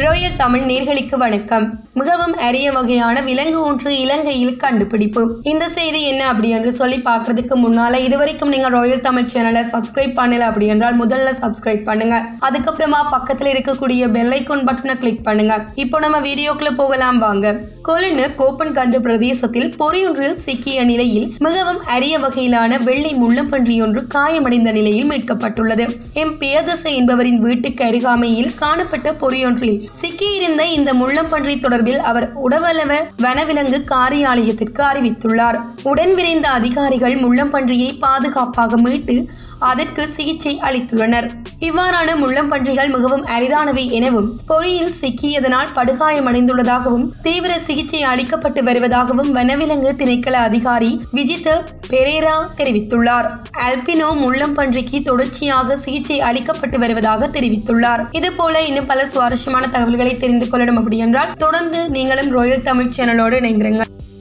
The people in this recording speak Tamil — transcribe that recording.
ரோயல் தமிழ் நேர்களுக்கு வணக்கம் மிகவும் அரிய வகையான விலங்கு ஒன்று இலங்கையில் கண்டுபிடிப்பு இந்த செய்தி என்ன அப்படி என்று சொல்லி பார்க்கறதுக்கு முன்னால இதுவரைக்கும் நீங்க ராயல் தமிழ் சேனலை சப்ஸ்கிரைப் பண்ணல அப்படி என்றால் முதல்ல சப்ஸ்கிரைப் பண்ணுங்க அதுக்கப்புறமா பக்கத்துல இருக்கக்கூடிய பெல் ஐக்கான் பட்டனை கிளிக் பண்ணுங்க இப்போ நம்ம வீடியோக்குள்ள போகலாம் வாங்க கொழுந்து கோப்பன்கந்து பிரதேசத்தில் பொறியொன்றில் சிக்கிய நிலையில் மிகவும் அரிய வகையிலான வெள்ளை முள்ளம்பன்றி ஒன்று காயமடைந்த நிலையில் மீட்கப்பட்டுள்ளது எம் பியதச என்பவரின் வீட்டுக்கு அருகாமையில் காணப்பட்ட பொறியொன்றில் சிக்கியிருந்த இந்த முள்ளம்பன்றி தொடர்பில் அவர் உடவளவ வனவிலங்கு காரியாலயத்திற்கு அறிவித்துள்ளார் உடன் விரைந்த அதிகாரிகள் முள்ளம்பன்றியை பாதுகாப்பாக மீட்டு அதற்கு சிகிச்சை அளித்துள்ளனர் இவ்வாறான முள்ளம்பன்றிகள் மிகவும் அரிதானவை எனவும் பொறியில் சிக்கியதனால் படுகாயமடைந்துள்ளதாகவும் தீவிர சிகிச்சை அளிக்கப்பட்டு வருவதாகவும் வனவிலங்கு திணைக்கள அதிகாரி விஜித பெரேரா தெரிவித்துள்ளார் அல்பினோ முள்ளம்பன்றிக்கு தொடர்ச்சியாக சிகிச்சை அளிக்கப்பட்டு வருவதாக தெரிவித்துள்ளார் இது போல இன்னும் பல சுவாரஸ்யமான தகவல்களை தெரிந்து கொள்ளணும் அப்படி என்றால் தொடர்ந்து நீங்களும் ராயல் தமிழ் சேனலோடு இணைந்திருங்கள்